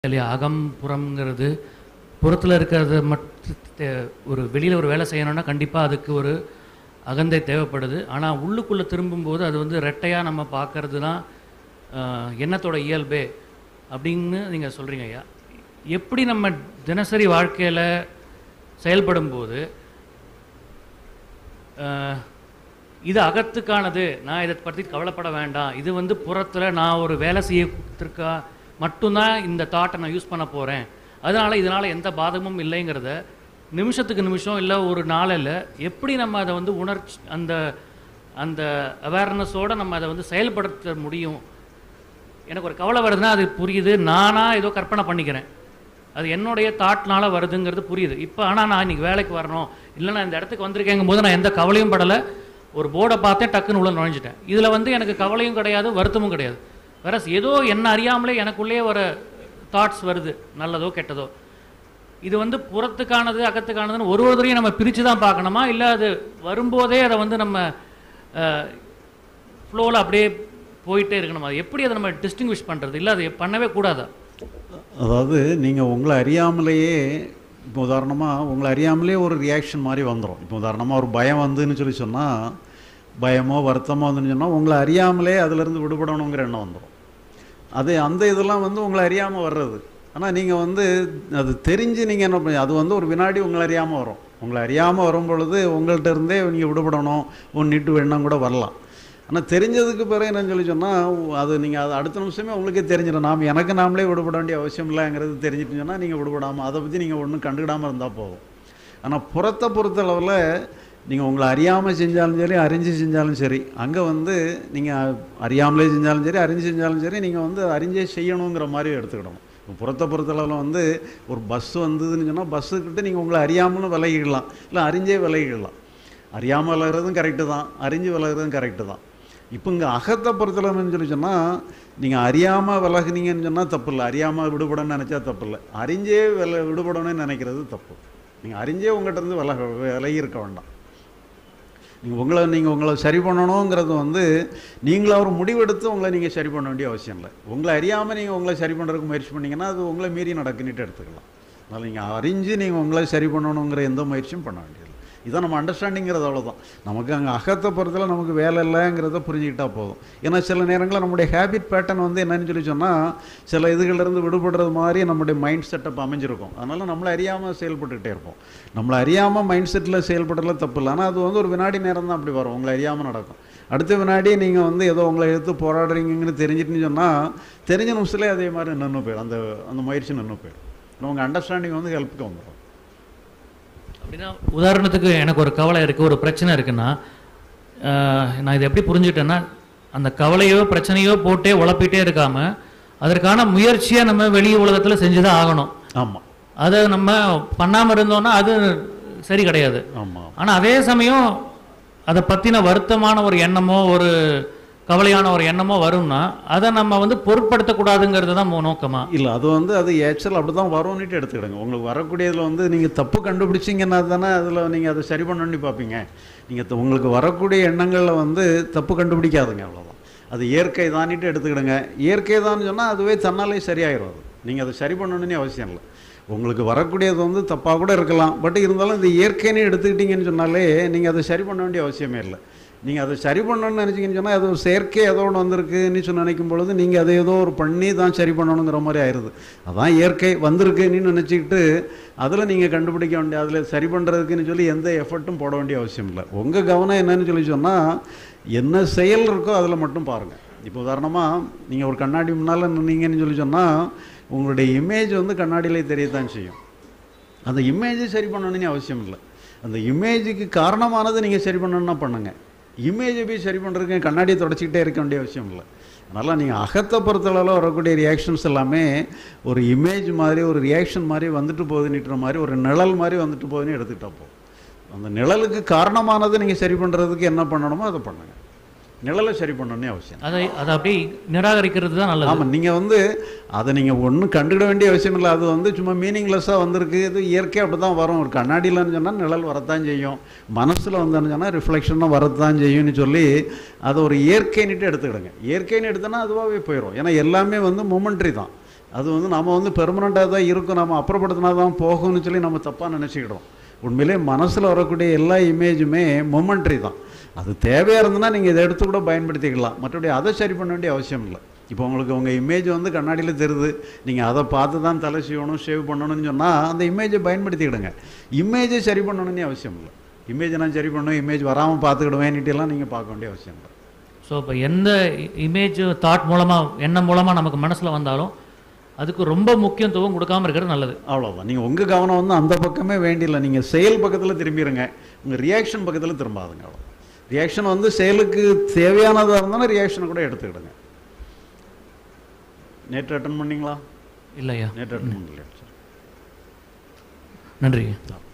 இல்லையா அகம் புறம்ங்கிறது புறத்தில் இருக்கிறத மட்டும் தே- ஒரு வெளியில் ஒரு வேலை செய்யணும்னா கண்டிப்பாக அதுக்கு ஒரு அகந்தை தேவைப்படுது ஆனால் உள்ளுக்குள்ளே திரும்பும்போது அது வந்து ரெட்டையாக நம்ம பார்க்கறது தான் ஆஹ், எண்ணத்தோட இயல்பே அப்படின்னு நீங்கள் சொல்கிறீங்க ஐயா எப்படி நம்ம தினசரி வாழ்க்கையில் செயல்படும்போது ஆஹ், இது அகத்துக்கானது நான் இதை பற்றி கவலைப்பட வேண்டாம் இது வந்து புறத்தில் நான் ஒரு வேலை செய்யறதுக்கா மட்டும்தான் இந்த தாட்டை நான் யூஸ் பண்ண போகிறேன் அதனால் இதனால் எந்த பாதகமும் இல்லைங்கிறத நிமிஷத்துக்கு நிமிஷம் இல்லை ஒரு நாளில் எப்படி நம்ம அதை வந்து உணர்ச்சி அந்த அந்த அவேர்னஸோடு நம்ம அதை வந்து செயல்படுத்த முடியும் எனக்கு ஒரு கவலை வருதுன்னா அது புரியுது நானாக ஏதோ கற்பனை பண்ணிக்கிறேன் அது என்னுடைய தாட்னால வருதுங்கிறது புரியுது இப்போ ஆனால் நான் இன்னைக்கு வேலைக்கு வரணும் இல்லை நான் இந்த இடத்துக்கு வந்திருக்கேங்கும் போது நான் எந்த கவலையும் படலை ஒரு போர்டை பார்த்தேன் டக்குன்னு உள்ள நுழைஞ்சிட்டேன் இதில் வந்து எனக்கு கவலையும் கிடையாது வருத்தமும் கிடையாது வேற ஏதோ என்ன அறியாமலே எனக்குள்ளேயே வர தாட்ஸ் வருது நல்லதோ கெட்டதோ இது வந்து புறத்துக்கானது அகத்துக்கானதுன்னு ஒரு ஒருத்தரையும் நம்ம பிரித்து தான் பார்க்கணுமா இல்லை அது வரும்போதே அதை வந்து நம்ம ஃப்ளோவில் அப்படியே போயிட்டே இருக்கணுமா அது எப்படி அதை நம்ம டிஸ்டிங்விஷ் பண்ணுறது இல்லை அது பண்ணவே கூடாதா அதாவது நீங்கள் உங்களை அறியாமலேயே இப்போ உதாரணமாக உங்களை அறியாமலே ஒரு ரியாக்ஷன் மாதிரி வந்துடும் இப்போ உதாரணமாக ஒரு பயம் வந்துன்னு சொல்லி சொன்னால் பயமோ வருத்தமோ வந்துன்னு சொன்னால் உங்களை அறியாமலே அதிலிருந்து விடுபடணுங்கிற எண்ணம் வந்துடும் அது அந்த இதெல்லாம் வந்து உங்களை அறியாமல் வர்றது ஆனால் நீங்கள் வந்து அது தெரிஞ்சு நீங்கள் என்ன பண்ணி அது வந்து ஒரு வினாடி உங்களை அறியாமல் வரும் உங்களை அறியாமல் வரும் பொழுது உங்கள்கிட்ட இருந்தே நீங்கள் விடுபடணும் ஒன் நீட்டு எண்ணம் கூட வரலாம் ஆனால் தெரிஞ்சதுக்கு பிறகு என்னன்னு சொல்லி சொன்னால் அது நீங்கள் அது அடுத்த நிமிஷமே உங்களுக்கே தெரிஞ்சிடும் நாம் எனக்கு நாமளே விடுபட வேண்டிய அவசியம் இல்லைங்கிறது தெரிஞ்சிட்டு சொன்னால் நீங்கள் விடுபடாமல் அதை பற்றி நீங்கள் ஒன்றும் கண்டுக்கிடாமல் இருந்தால் போதும் ஆனால் புறத்தை பொறுத்தளவில் நீங்கள் உங்களை அறியாமல் செஞ்சாலும் சரி அறிஞ்சு செஞ்சாலும் சரி அங்கே வந்து நீங்கள் அறியாமலே செஞ்சாலும் சரி அறிஞ்சு செஞ்சாலும் சரி நீங்கள் வந்து அறிஞ்சே செய்யணுங்கிற மாதிரி எடுத்துக்கிடணும் இப்போ புறத்தை பொறுத்தளவில் வந்து ஒரு பஸ் வந்ததுன்னு சொன்னால் பஸ்ஸுக்கிட்ட நீங்கள் உங்களை அறியாமலும் விலகிடலாம் இல்லை அறிஞ்சே விலகிடலாம் அறியாமல் விலகிறதும் கரெக்டு தான் அறிஞ்சு விலகிறதும் கரெக்டு தான் இப்போ இங்கே அகத்தை பொறுத்தளவுன்னு சொல்லி சொன்னால் நீங்கள் அறியாமல் விலகுனீங்கன்னு சொன்னால் தப்பு இல்லை அறியாமல் விடுபடணும்னு நினச்சா தப்பு இல்லை அறிஞ்சே வில விடுபடணும்னு நினைக்கிறது தப்பு நீங்கள் அறிஞ்சே உங்கள்கிட்ட இருந்து விலக விலகி இருக்க வேண்டாம் நீங்கள் உங்களை நீங்கள் உங்களை சரி பண்ணணுங்கிறது வந்து நீங்களாக ஒரு முடிவெடுத்து உங்களை நீங்கள் சரி பண்ண வேண்டிய அவசியம் இல்லை உங்களை அறியாமல் நீங்கள் உங்களை சரி பண்ணுறதுக்கு முயற்சி பண்ணீங்கன்னா அது உங்களை மீறி நடக்குன்னுட்டு எடுத்துக்கலாம் அதனால் நீங்கள் அறிஞ்சு நீங்கள் உங்களை சரி பண்ணணுங்கிற எந்த முயற்சியும் பண்ண வேண்டியதில்லை இதான் நம்ம அண்டர்ஸ்டாண்டிங்கிறது அவ்வளோதான் நமக்கு அங்கே அகத்தை பொறுத்தல நமக்கு வேலை இல்லைங்கிறத புரிஞ்சுக்கிட்டா போதும் ஏன்னா சில நேரங்களில் நம்முடைய ஹேபிட் பேட்டர்ன் வந்து என்னன்னு சொல்லி சொன்னால் சில இதுகளிலிருந்து விடுபடுறது மாதிரி நம்முடைய மைண்ட் செட்டப் அமைஞ்சிருக்கும் அதனால் நம்மளை அறியாமல் செயல்பட்டுக்கிட்டே இருப்போம் நம்மளை அறியாமல் மைண்ட் செட்டில் செயல்படுறதுல தப்பு இல்லை ஆனால் அது வந்து ஒரு வினாடி நேரம் தான் அப்படி வரும் உங்களை அறியாமல் நடக்கும் அடுத்த வினாடி நீங்கள் வந்து ஏதோ உங்களை எடுத்து போராடுறீங்கன்னு தெரிஞ்சிட்டுன்னு சொன்னால் தெரிஞ்ச நிமிஷத்துலேயே அதே மாதிரி நின்று போயிடும் அந்த அந்த முயற்சி நின்று போயிடும் உங்கள் அண்டர்ஸ்டாண்டிங் வந்து ஹெல்ப்புக்கு வந்துடும் அப்படின்னா உதாரணத்துக்கு எனக்கு ஒரு கவலை இருக்குது ஒரு பிரச்சனை இருக்குன்னா ஆஹ், நான் இதை எப்படி புரிஞ்சுக்கிட்டேன்னா அந்த கவலையோ பிரச்சனையோ போட்டே உழப்பிட்டே இருக்காம அதற்கான முயற்சியை நம்ம வெளி உலகத்தில் செஞ்சு தான் ஆகணும் ஆமாம் அதை நம்ம பண்ணாமல் இருந்தோம்னா அது சரி கிடையாது ஆமாம் ஆனால் அதே சமயம் அதை பற்றின வருத்தமான ஒரு எண்ணமோ ஒரு கவலையான ஒரு எண்ணமோ வரும்னா அதை நம்ம வந்து பொருட்படுத்தக்கூடாதுங்கிறது தான் மோ- நோக்கமா இல்லை அது வந்து அது ஏக்சுவல் அப்படி தான் வரும்னுட்டு எடுத்துக்கிடுங்க உங்களுக்கு வரக்கூடியதில் வந்து நீங்கள் தப்பு கண்டுபிடிச்சிங்கன்னா தானே அதில் நீங்கள் அதை சரி பண்ணணும்னு பார்ப்பீங்க நீங்கள் உங்களுக்கு வரக்கூடிய எண்ணங்களில் வந்து தப்பு கண்டுபிடிக்காதுங்க அவ்வளோதான் அது இயற்கை தானிட்டு எடுத்துக்கிடுங்க இயற்கை தான் சொன்னால் அதுவே தன்னாலே சரியாயிரும் அது நீங்கள் அதை சரி பண்ணணும்னு அவசியம் இல்லை உங்களுக்கு வரக்கூடியது வந்து தப்பாக கூட இருக்கலாம் பட் இருந்தாலும் இந்த இயற்கைன்னு எடுத்துக்கிட்டீங்கன்னு சொன்னாலே நீங்கள் அதை சரி பண்ண வேண்டிய அவசியமே இல்லை நீங்கள் அதை சரி பண்ணணும்னு நினச்சிங்கன்னு சொன்னால் அது ஒரு செயற்கை ஏதோ ஒன்று வந்திருக்குன்னு சொல்லி நினைக்கும் பொழுது நீங்கள் அதை ஏதோ ஒரு பண்ணி தான் சரி பண்ணணுங்கிற மாதிரி ஆயிடுது அதான் இயற்கை வந்திருக்குன்னு நினச்சிக்கிட்டு அதில் நீங்கள் கண்டுபிடிக்க வேண்டிய அதில் சரி பண்ணுறதுக்குன்னு சொல்லி எந்த எஃபர்ட்டும் போட வேண்டிய அவசியம் இல்லை உங்கள் கவனம் என்னன்னு சொல்லி சொன்னால் என்ன செயல் இருக்கோ அதில் மட்டும் பாருங்கள் இப்போ உதாரணமாக நீங்கள் ஒரு கண்ணாடி முன்னால் நின்னீங்கன்னு சொல்லி சொன்னால் உங்களுடைய இமேஜ் வந்து கண்ணாடியிலே தெரியத்தான் செய்யும் அந்த இமேஜை சரி பண்ணணும்னு அவசியம் இல்லை அந்த இமேஜுக்கு காரணமானதை நீங்கள் சரி பண்ணணும்னா பண்ணுங்கள் இமேஜை போய் சரி பண்ணுறதுக்கு கண்ணாடியை தொடச்சிக்கிட்டே இருக்க வேண்டிய அவசியம் இல்லை அதனால் நீங்கள் அகத்தை பொறுத்தளவில் வரக்கூடிய ரியாக்ஷன்ஸ் எல்லாமே ஒரு இமேஜ் மாதிரி ஒரு ரியாக்ஷன் மாதிரி வந்துட்டு போகுதுன்னுற மாதிரி ஒரு நிழல் மாதிரி வந்துட்டு போகுதுன்னு எடுத்துக்கிட்டா போதும் அந்த நிழலுக்கு காரணமானதை நீங்கள் சரி பண்ணுறதுக்கு என்ன பண்ணணுமோ அதை பண்ணுங்கள் நிழலை சரி பண்ணணும்னே அவசியம் அதை அதை அப்படியே நிராகரிக்கிறது தான் நல்லது ஆமாம் நீங்கள் வந்து அதை நீங்கள் ஒன்றும் கண்டுக்கிட வேண்டிய அவசியம் இல்லை அது வந்து சும்மா மீனிங்லெஸ்ஸாக வந்திருக்கு இது இயற்கை அப்படி தான் வரும் ஒரு கண்ணாடியிலன்னு சொன்னால் நிழல் வரத்தான் செய்யும் மனசில் வந்தோன்னு சொன்னால் ரிஃப்ளெக்ஷனும் வரத்தான் செய்யும்னு சொல்லி அதை ஒரு இயற்கைன்னுட்டு எடுத்துக்கிடுங்க இயற்கைன்னு எடுத்தோன்னா அதுவாகவே போயிடும் ஏன்னா எல்லாமே வந்து மொமெண்ட்ரி தான் அது வந்து நம்ம வந்து பெர்மனண்ட்டாக தான் இருக்கும் நம்ம அப்புறப்படுத்தினா தான் போகும்னு சொல்லி நம்ம தப்பாக நினச்சிக்கிடுறோம் உண்மையிலே மனசில் வரக்கூடிய எல்லா இமேஜுமே மொமெண்ட்ரி தான் அது தேவையாக இருந்ததுன்னா நீங்கள் இதை எடுத்து கூட பயன்படுத்திக்கலாம் மற்றபடி அதை சரி பண்ண வேண்டிய அவசியம் இல்லை இப்போ உங்களுக்கு உங்கள் இமேஜ் வந்து கண்ணாடியில் தெரியுது நீங்கள் அதை பார்த்து தான் தலை செய்யணும் ஷேவ் பண்ணணும்னு சொன்னால் அந்த இமேஜை பயன்படுத்திக்கிடுங்க இமேஜை சரி பண்ணணும்னு அவசியம் இல்லை இமேஜை நான் சரி பண்ணணும் இமேஜ் வராமல் பார்த்துக்கிடுவேன்னுட்டுலாம் நீங்கள் பார்க்க வேண்டிய அவசியம் இல்லை ஸோ இப்போ எந்த இமேஜ் தாட் மூலமாக எண்ணம் மூலமாக நமக்கு மனசில் வந்தாலும் அதுக்கு ரொம்ப முக்கியத்துவம் கொடுக்காம இருக்கிறது நல்லது அவ்வளோதான் நீங்கள் உங்கள் கவனம் வந்து அந்த பக்கமே வேண்டியில்லை நீங்கள் செயல் பக்கத்தில் திரும்பிடுங்க உங்கள் ரியாக்ஷன் பக்கத்தில் திரும்பாதுங்க அவ்வளோ ரியாக்ஷன் வந்து செயலுக்கு தேவையானதாக இருந்தாலும் ரியாக்ஷனை கூட எடுத்துக்கிடுங்க நேற்று அட்டன் பண்ணீங்களா இல்லையா நேற்று அட்டன் பண்ணலையா சரி நன்றி ஆ.